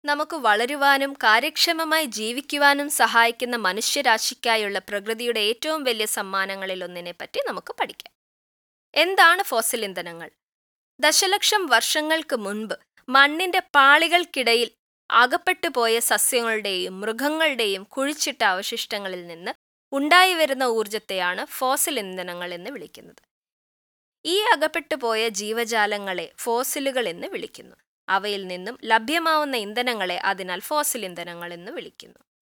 നമുക്ക് വളരുവാനും കാര്യക്ഷമമായി ജീവിക്കുവാനും സഹായിക്കുന്ന മനുഷ്യരാശിക്കായുള്ള പ്രകൃതിയുടെ ഏറ്റവും വലിയ സമ്മാനങ്ങളിൽ ഒന്നിനെ പറ്റി നമുക്ക് പഠിക്കാം എന്താണ് ഫോസിൽ ഇന്ധനങ്ങൾ ദശലക്ഷം വർഷങ്ങൾക്ക് മുൻപ് മണ്ണിന്റെ പാളികൾക്കിടയിൽ അകപ്പെട്ടു പോയ സസ്യങ്ങളുടെയും മൃഗങ്ങളുടെയും കുഴിച്ചിട്ട അവശിഷ്ടങ്ങളിൽ നിന്ന് ഉണ്ടായി വരുന്ന ഊർജത്തെയാണ് ഫോസിൽ ഇന്ധനങ്ങൾ എന്ന് വിളിക്കുന്നത് ഈ അകപ്പെട്ടു പോയ ജീവജാലങ്ങളെ ഫോസിലുകൾ എന്ന് വിളിക്കുന്നു അവയിൽ നിന്നും ലഭ്യമാവുന്ന ഇന്ധനങ്ങളെ അതിനാൽ ഫോസിൽ ഇന്ധനങ്ങൾ എന്ന് വിളിക്കുന്നു